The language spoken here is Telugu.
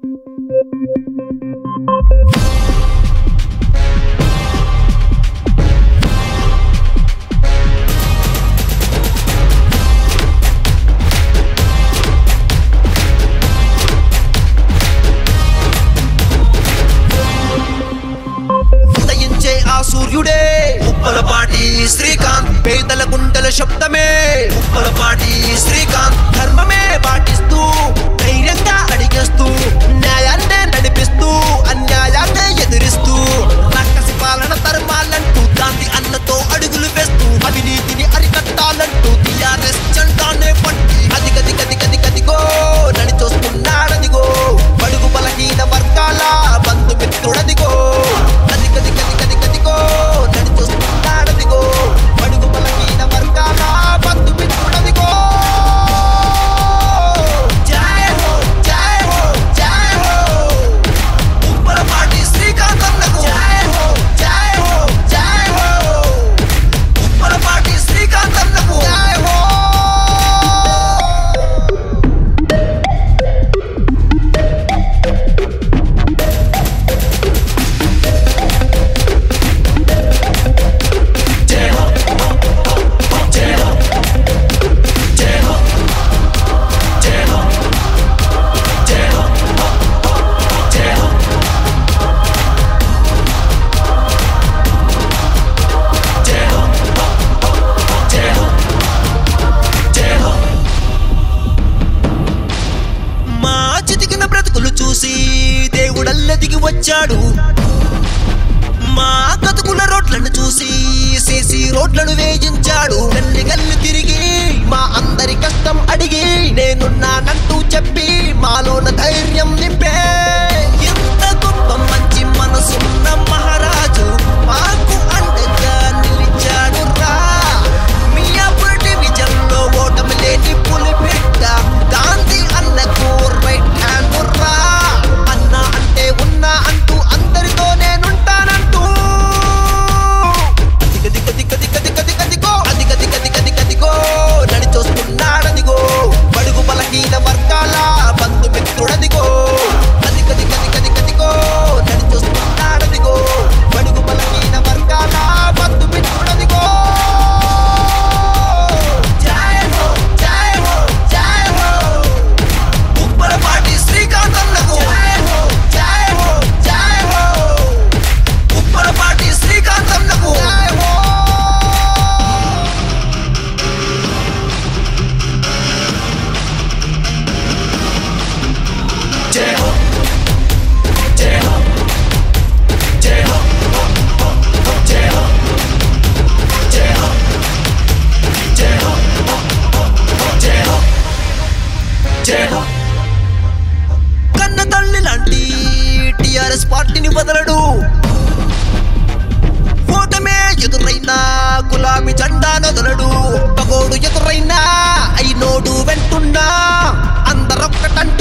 ఉదయించే ఆ సూర్యుడే ఉప్పలపాటి శ్రీకాంత్ పేదల గుండెల శబ్దమే ఉప్పలపాటి శ్రీకాంత్ ధర్మమే పాటిస్తూ ధైర్యంగా అడిగేస్తూ న్యాయాన్నే నడిపిస్తూ అన్యాయాన్నే ఎదిరిస్తూ రక్కసి పాలన ధర్మాలంటూ గాంధీ అన్నతో అడుగులు వేస్తూ అవినీతిని అరికట్టాలంటూ టిఆర్ఎస్ జెండానే పట్టి అది గది గది గది గదిగో నడి చూస్తున్నాడదిగో బడుగు బలహీన వర్గాల బంధుమిత్రుడదిగో గది గది గది గది గదిగో నడి చూస్తున్నాడదిగో బడుగు బలహీన వర్గాల బంధుమిత్రుడదిగో జై హో జై హో జై హో ఉప్పలపాటి శ్రీకాంత్ అన్నకు జై హో జై హో జై హో ఉప్పలపాటి శ్రీకాంత్ అన్నకు జై హో మా చితికిన బ్రతుకులు చూసి దేవుడల్ల దిగి వచ్చాడు మా కతుకుల రోడ్లను చూసి సేసి రోడ్లను వేయించాడు గల్లి గల్లి తిరిగి మా అందరి కష్టం అడిగి నేనున్నానంటూ చెప్పి మాలోన ధైర్యం నింపే ఎంత గొప్ప మంచి మనసున్న మహారాజు మాకు అండగా నిలిచాడు రా మియాపూర్ డివిజన్లో ఓటమి లేని పులి బిడ్డ గాంధీ అన్నకు రైట్ హ్యాండ్ రా అన్న అంటే ఉన్నా అంటూ అందరితో నేనుంటానంటూ దిగ దిగ దిగ దిగ దిగ దిగ దిగో అదిగ దిగ దిగ దిగ దిగో నడి చూస్తున్నాడదిగో బడుగు బలహీన వర్గాల బంధుమిత్రుడదిగో అదిగ దిగ దిగ దిగ దిగో నడి చూస్తున్నాడదిగో బడుగు బలహీన వర్గాల బంధుమిత్రుడదిగో జై హో జై హో జై హో ఉప్పలపాటి శ్రీకాంత్ అన్నకు జై హో జై హో జై హో ఉప్పలపాటి శ్రీకాంత్ అన్నకు జై హో జై హో జై హో జై హో జై హో జై హో జై హో జై హో జై హో కన్న తల్లి లాంటి టిఆర్ఎస్ పార్టీని వదలడు ఓటమే ఎదురైనా గులాబీ జెండా నొదలడు పగోడు ఎదురైనా అయినోడు వెంటున్నా అందరొక్కటంటూ